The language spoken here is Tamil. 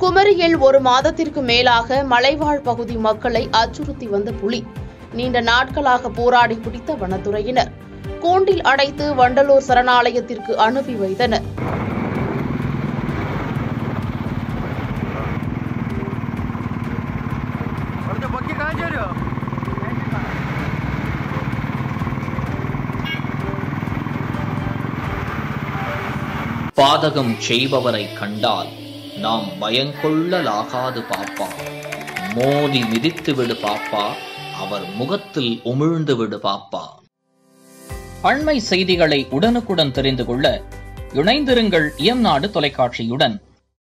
குமரியில் ஒரு மாதத்திற்கு மேலாக மலைவாழ் பகுதி மக்களை அச்சுறுத்தி வந்த புலி நீண்ட நாட்களாக போராடி பிடித்த வனத்துறையினர் கூண்டில் அடைத்து வண்டலூர் சரணாலயத்திற்கு அனுப்பி வைத்தனர் കുറച്ച് പൊക്കി കാണിച്ചു തരുമോ பாதகம் செய்பவரை கண்டால் நாம் பயங்கொள்ளலாகாது பாப்பா மோதி மிதித்து விடு பாப்பா அவர் முகத்தில் உமிழ்ந்து விடு பாப்பா அண்மை செய்திகளை உடனுக்குடன் தெரிந்து கொள்ள இணைந்திருங்கள் இயம்நாடு தொலைக்காட்சியுடன்